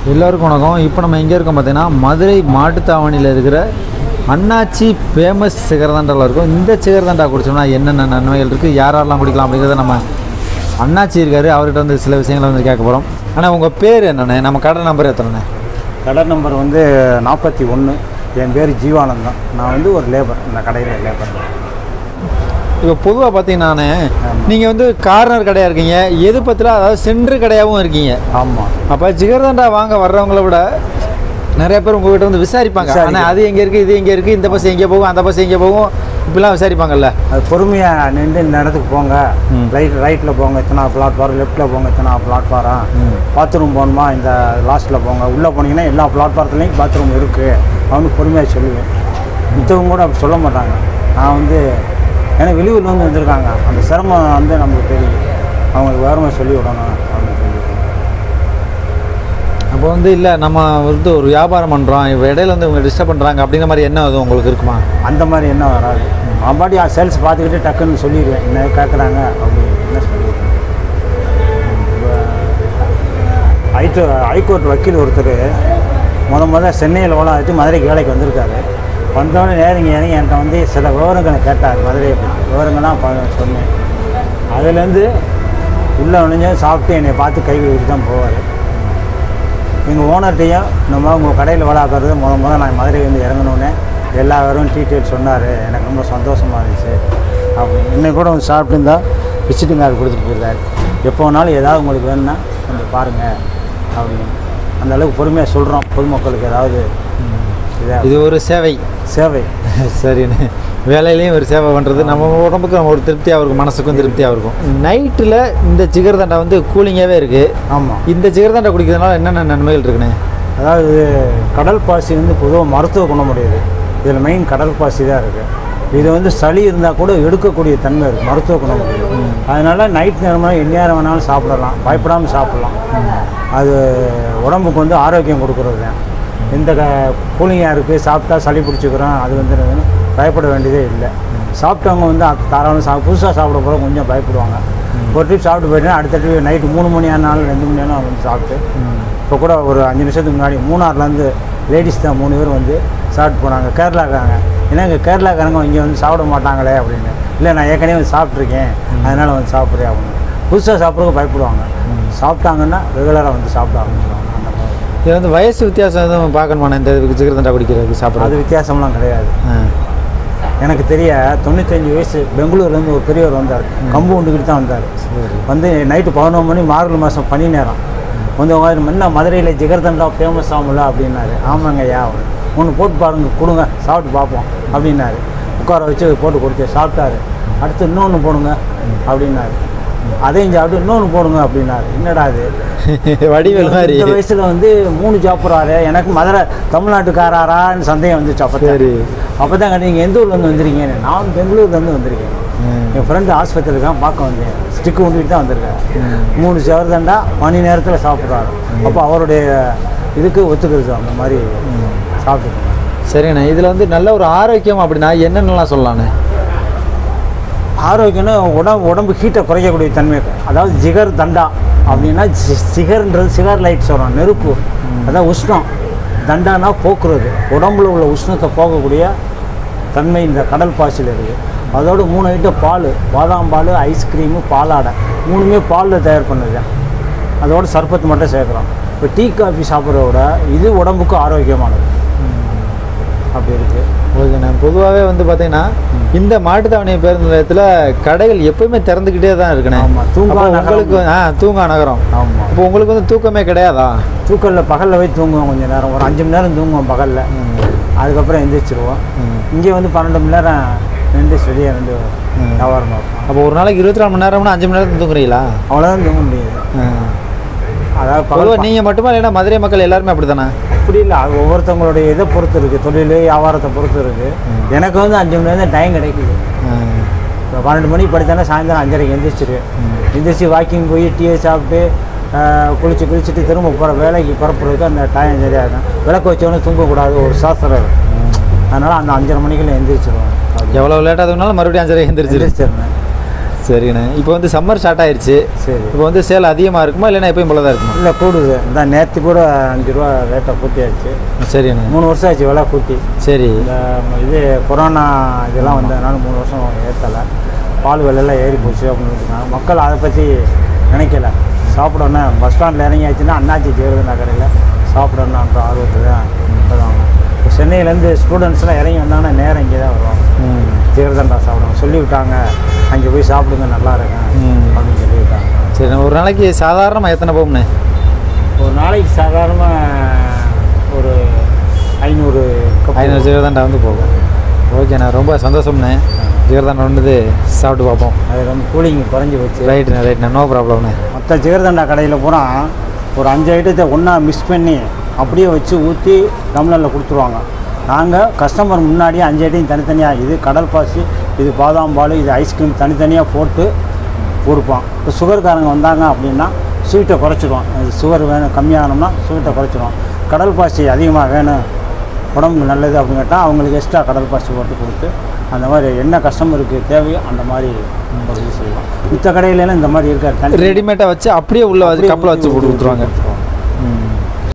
எல்லோருக்கும் வணக்கம் இப்போ நம்ம எங்கே இருக்கோம் பார்த்தீங்கன்னா மதுரை மாட்டுத்தாவணியில் இருக்கிற அண்ணாச்சி ஃபேமஸ் சிகரதண்டாவில் இருக்கும் இந்த சிகரதண்டா குடிச்சோம்னா என்னென்ன நன்மைகள் இருக்குது யாரெல்லாம் குடிக்கலாம் அப்படிங்கிறத நம்ம அண்ணாச்சி இருக்காரு அவர்கிட்ட வந்து சில விஷயங்களை வந்து கேட்க போகிறோம் ஆனால் உங்கள் பேர் என்னண்ணே நம்ம கடை நம்பர் எத்தனை கடை நம்பர் வந்து நாற்பத்தி ஒன்று என் பேர் ஜீவானந்தம் நான் வந்து ஒரு லேபர் இந்த கடையில் லேபர் இப்போ பொதுவாக பார்த்தீங்கன்னாண்ணே நீங்கள் வந்து கார்னர் கடையாக இருக்கீங்க எது பற்றில அதாவது சென்ட்ரு கடையாகவும் இருக்கீங்க ஆமாம் அப்போ ஜிகர்தண்டா வாங்க வர்றவங்கள விட நிறைய பேர் உங்ககிட்ட வந்து விசாரிப்பாங்க விசாரிக்க. ஆனால் அது எங்கே இருக்குது இது எங்கே இருக்குது இந்த பஸ் எங்கே போகும் அந்த பஸ் எங்கே போகும் இப்படிலாம் விசாரிப்பாங்கல்ல அது பொறுமையாக நின்று இந்த இடத்துக்கு போங்க ம். ரைட் ரைட்டில் போங்க இத்தனை பிளாட்ஃபாரம் லெஃப்ட்டில் போங்க இத்தனை பிளாட்ஃபாரம் ம். பாத்ரூம் போகணுமா இந்த லாஸ்ட்டில் போங்க உள்ளே போனீங்கன்னா எல்லா பிளாட்ஃபாரத்துலேயும் பாத்ரூம் இருக்குது அவனுக்கு பொறுமையாக சொல்லுவேன் மித்தவங்க கூட அப்படி சொல்ல மாட்டாங்க நான் வந்து ஏன்னா வெளியூர்ல வந்து வந்திருக்காங்க அந்த சிரமம் வந்து நமக்கு தெரியும் அவங்களுக்கு வேறுமை சொல்லி விடணும் அப்படின்னு சொல்லி அப்போ வந்து இல்லை நம்ம வந்து ஒரு வியாபாரம் பண்ணுறோம் இப்போ இடையில வந்து இவங்க டிஸ்டர்ப் பண்ணுறாங்க அப்படிங்கிற மாதிரி என்ன அது உங்களுக்கு இருக்குமா அந்த மாதிரி என்ன வராது நான் பாட்டி சேல்ஸ் பார்த்துக்கிட்டு டக்குன்னு சொல்லிடுவேன் என்ன கேட்குறாங்க அப்படின்னு என்ன சொல்லிடுவேன் ஹைட்டு ஹைகோர்ட் வக்கீல் ஒருத்தர் முத முத சென்னையில் ஓலாம் வச்சு மதுரைக்கு வேலைக்கு வந்திருக்காரு வந்தோடனே நேரங்க இறங்கி என்கிட்ட வந்து சில விவரங்களை கேட்டார் மதுரையை பற்றி விவரங்கள்லாம் ப- சொன்னேன் அதுலேருந்து உள்ளே நுழைஞ்சு சாப்பிட்டு என்னை பார்த்து கை விட்டு தான் போவார் எங்கள் ஓனர்கிட்டையும் இந்த மாதிரி உங்கள் கடையில் வேலை பார்க்குறது முத முத நான் மதுரை வந்து இறங்கணுன்னே எல்லா வரும் டீட்டெயில் சொன்னார் எனக்கு ரொம்ப சந்தோஷமாக இருந்துச்சு அப்படி இன்னைக்கு கூட வந்து சாப்பிட்டு இருந்தால் விசிட்டிங் கார்டு கொடுத்துட்டு போயிருந்தார் எப்போ வேணாலும் ஏதாவது உங்களுக்கு வேணும்னா கொஞ்சம் பாருங்கள் அப்படின்னு அந்த அளவுக்கு பொறுமையாக சொல்கிறோம் பொதுமக்களுக்கு ஏதாவது இதாக இது ஒரு சேவை சேவை சரிண்ணே வேலையிலையும் ஒரு சேவை பண்ணுறது நம்ம உடம்புக்கு நம்ம ஒரு திருப்தியாக இருக்கும் மனசுக்கும் திருப்தியாக இருக்கும் நைட்டில் இந்த ஜிகர்தண்டா வந்து கூலிங்காகவே இருக்குது ஆமாம் இந்த ஜிகர்தண்டா குடிக்கிறதுனால என்னென்ன நன்மைகள் இருக்குண்ணே அதாவது கடல் பாசி வந்து பொதுவாக மருத்துவ குணமுடையது இதில் மெயின் கடல் பாசி தான் இருக்குது இது வந்து சளி இருந்தால் கூட எடுக்கக்கூடிய தன்மை இருக்குது மருத்துவ குணமுடையது அதனால் நைட் நேரமாக எந்நேரம் வேணாலும் சாப்பிடலாம் பயப்படாமல் சாப்பிடலாம் அது உடம்புக்கு வந்து ஆரோக்கியம் கொடுக்குறது தான் எந்த க கூலிங்காக இருக்குது சாப்பிட்டா சளி பிடிச்சிக்கிறோம் அது வந்து என்னதுன்னு பயப்பட வேண்டியதே இல்லை சாப்பிட்டவங்க வந்து அது தாராளம் சா புதுசாக சாப்பிட போகிற கொஞ்சம் பயப்படுவாங்க ஒரு ட்ரிப் சாப்பிட்டு போயிட்டேன்னா அடுத்த ட்ரிப் நைட்டு மூணு மணி ஆனாலும் ரெண்டு மணி ஆனாலும் வந்து சாப்பிட்டு இப்போ கூட ஒரு அஞ்சு நிமிஷத்துக்கு முன்னாடி மூணார்லேருந்து லேடிஸ் தான் மூணு பேர் வந்து சாப்பிட்டு போனாங்க கேரளாக்காரங்க ஏன்னா இங்கே கேரளாக்காரங்க இங்கே வந்து சாப்பிட மாட்டாங்களே அப்படின்னு இல்லை நான் ஏற்கனவே வந்து சாப்பிட்ருக்கேன் அதனால் வந்து சாப்பிட்றேன் அப்படின்னு புதுசாக சாப்பிட்றதுக்கு பயப்படுவாங்க சாப்பிட்டாங்கன்னா ரெகுலராக வந்து சாப்பிட ஆரம்பிச்சிடுவாங்க அந்த மாதிரி இது வந்து வயசு வித்தியாசம் எதுவும் பார்க்கணுமாண்ணே இந்த ஜிகர்தண்டா குடிக்கிறதுக்கு அது சாப்பிட்றது வித்தியாசம்லாம் கிடையாது ஆ எனக்கு தெரிய தொண்ணூத்தஞ்சு வயசு பெங்களூர்லேருந்து ஒரு பெரியவர் வந்தார் கம்பு உண்டுக்கிட்டு தான் வந்தார் சரி வந்து நைட்டு பதினொரு மணி மார்கழி மாதம் பனி நேரம் வந்து உங்க என்ன மதுரையில் ஜிகர்தண்டா ஃபேமஸ் ஆகும்ல அப்படின்னாரு ஆமாங்க ஐயா ஒன்று போட்டு பாருங்க கொடுங்க சாப்பிட்டு பார்ப்போம் அப்படின்னாரு உட்கார வச்சு போட்டு கொடுத்து சாப்பிட்டாரு அடுத்து இன்னொன்று போடுங்க அப்படின்னாரு அதையும் சாப்பிட்டு இன்னொன்று போடுங்க அப்படின்னாரு என்னடா அது வடிவேல் மாதிரி இந்த வயசில் வந்து மூணு சாப்பிட்றாரு எனக்கு மதுரை தமிழ்நாட்டுக்காராரான்னு சந்தேகம் வந்துச்சு அப்போ சரி அப்போ தான் நீங்கள் எந்த ஊர்லேருந்து வந்துருக்கீங்க நான் பெங்களூர்லேருந்து வந்திருக்கேன் ம். என் ஃப்ரெண்டு ஆஸ்பத்திரி இருக்கான் பார்க்க வந்தேன் ஸ்டிக்கு ஊண்டிட்டு தான் வந்திருக்கேன் ம். மூணு சவர்தண்டா மணி நேரத்தில் சாப்பிட்றாரு அப்போ அவருடைய இதுக்கு ஒத்துக்கிறது அந்த மாதிரி சாப்பிட்டு சரிண்ணே இதில் வந்து நல்ல ஒரு ஆரோக்கியம் அப்படின்னா என்னென்னலாம் சொல்லலாண்ணே ஆரோக்கியம்னு உடம்பு உடம்பு ஹீட்டை குறைக்கக்கூடிய தன்மை இருக்கு. அதாவது ஜிகர் தண்டா அப்படின்னா ஜி- சிகர்ன்றது சிகர் லைட் சொல்கிறோம் நெருப்பு அதான் உஷ்ணம் தண்டானா போக்குறது உடம்புல உள்ள உஷ்ணத்தை போக்கக்கூடிய தன்மை இந்த கடல் பாசியில் இருக்குது அதோட மூணு ஐட்டம் பால் பாதாம் பால் ஐஸ்கிரீமு பாலாடை மூணுமே பாலில் தயார் பண்ணது அதோட சர்பத்து மட்டும் சேர்க்குறோம் இப்போ டீ காஃபி சாப்பிட்றத விட இது உடம்புக்கு ஆரோக்கியமானது அப்படி இருக்குது ஓகேண்ணே பொதுவாகவே வந்து பார்த்தீங்கன்னா இந்த மாட்டுத்தாவணி பேருந்து நிலையத்தில் கடைகள் எப்பவுமே திறந்துக்கிட்டே தான் இருக்குண்ணே ஆமா, தூங்கா அப்போ நகரம். உங்களுக்கு ஆ தூங்கா நகரம் ஆமாம் இப்போ உங்களுக்கு வந்து தூக்கமே கிடையாதா தூக்கலில் பகலில் போய் தூங்குவோம் கொஞ்சம் நேரம் ஒரு அஞ்சு மணி நேரம் தூங்குவோம் பகலில் அதுக்கப்புறம் எந்திரிச்சிருவோம் ம். இங்கே வந்து பன்னெண்டு மணி நேரம் ரெண்டு வெளியே ரெண்டு ம். வியாபாரம் பார்ப்போம் அப்போ ஒரு நாளைக்கு இருபத்தி நாலு மணி நேரம்னா அஞ்சு மணி நேரம் தூங்குறீங்களா அவ்வளோதான் தூங்க முடியுது அதாவது பகல் பொதுவாக நீங்கள் மட்டுமா இல்லைன்னா மதுரை மக்கள் எல்லாருமே அப்படி தானே அப்படி இல்லை அது ஒவ்வொருத்தவங்களுடைய இதை பொறுத்து இருக்குது தொழில் வியாபாரத்தை பொறுத்து இருக்குது எனக்கு வந்து அஞ்சு மணி நேரம் டைம் கிடைக்குது இப்போ பன்னெண்டு மணிக்கு படித்தானே சாயந்தரம் அஞ்சரைக்கு எந்திரிச்சிருவேன் எந்திரிச்சு வாக்கிங் போய் டீயை சாப்பிட்டு ஆஹ், குளிச்சு குளிச்சுட்டு திரும்ப போகிற வேலைக்கு புறப்படுறதுக்கு அந்த டைம் சரியாக இருக்கும் விளக்கு வச்சவொடனே தூங்கக்கூடாது ஒரு சாஸ்திரம் இருக்கு. அதனால் அந்த அஞ்சரை மணிக்குள்ள எந்திரிச்சிருவேன் அப்படி எவ்வளோ லேட்டாக தூங்கினாலும் மறுபடியும் அஞ்சரை எந்திரிச்சிரு எந்திரிச்சிருந்தேன் சரிண்ணே இப்போ வந்து சம்மர் ஸ்டார்ட் ஆயிருச்சு சரி இப்போ வந்து சேல் அதிகமாக இருக்குமா இல்லைன்னா எப்பயும் போல தான் இருக்குமா இல்லை கூடுது இந்த நேற்று கூட அஞ்சு ரூபா ரேட்டை கூட்டியாச்சு சரிண்ணே மூணு வருஷம் ஆச்சு விலை கூட்டி சரி இந்த இது கொரோனா இதெல்லாம் வந்ததுனால மூணு வருஷம் ஏற்றலை பால் விலையெல்லாம் ஏறி போச்சு அப்படின்னு இருக்காங்க மக்கள் அதை பற்றி நினைக்கல சாப்பிடணும் பஸ் ஸ்டாண்டில் இறங்கியாச்சுன்னா அண்ணாச்சி ஜெயலலிதா கடையில் சாப்பிடணுன்ற ஆர்வத்தில் தான் வருவாங்க இப்போ சென்னையிலேருந்து ஸ்டூடெண்ட்ஸ்லாம் இறங்கி வந்தாங்கன்னா நேரம் இங்கே தான் வருவாங்க ம் ஜெயலலிதா சாப்பிடுவாங்க சொல்லிவிட்டாங்க அங்கே போய் சாப்பிடுங்க நல்லா இருக்கும் ம். அப்படின்னு சொல்லிவிட்டாங்க சரிண்ணே ஒரு நாளைக்கு சாதாரணமாக எத்தனை போகும்ண்ணே ஒரு நாளைக்கு சாதாரணமாக ஒரு ஐநூறு கப் ஐநூறு ஜீரதாண்டா வந்து போகும் ஓகேண்ணா ரொம்ப சந்தோஷம்ண்ணே ஜீரதாண்டா ஒன்றுது சாப்பிட்டு பார்ப்போம் அது ரொம்ப கூலிங் குறைஞ்சி போச்சு ரைட்டுண்ணே ரைட்ண்ணே நோ ப்ராப்ளம்ண்ணே மற்ற ஜிகர்தண்டா கடையில் பூரா ஒரு அஞ்சு ஐட்டத்தை ஒன்றா மிக்ஸ் பண்ணி அப்படியே வச்சு ஊற்றி டம்ளரில் கொடுத்துருவாங்க நாங்கள் கஸ்டமர் முன்னாடியே அஞ்சு ஐட்டையும் தனித்தனியாக இது கடல் பாசி இது பாதாம் பால் இது ஐஸ்கிரீம் தனித்தனியாக போட்டு கொடுப்போம் இப்போ சுகர்காரங்க வந்தாங்க அப்படின்னா ஸ்வீட்டை குறைச்சிடுவோம் சுகர் வேணும் கம்மியாகணும்னா ஸ்வீட்டை குறைச்சிடுவோம் கடல் பாசி அதிகமாக வேணும் உடம்புக்கு நல்லது அப்படின்னு கேட்டால் அவங்களுக்கு எக்ஸ்ட்ரா கடல் பாசி போட்டு கொடுத்து அந்த மாதிரி என்ன கஸ்டமருக்கு தேவையோ அந்த மாதிரி ஒரு இது செய்வோம் மித்த கடையிலலாம் இந்த மாதிரி இருக்காது தனி ரெடிமேடாக வச்சு அப்படியே உள்ள வச்சு அப்படியே கப்பில் வச்சு ஊத்தி போட்டு கொடுத்துருவாங்க கொடுத்துருவாங்க.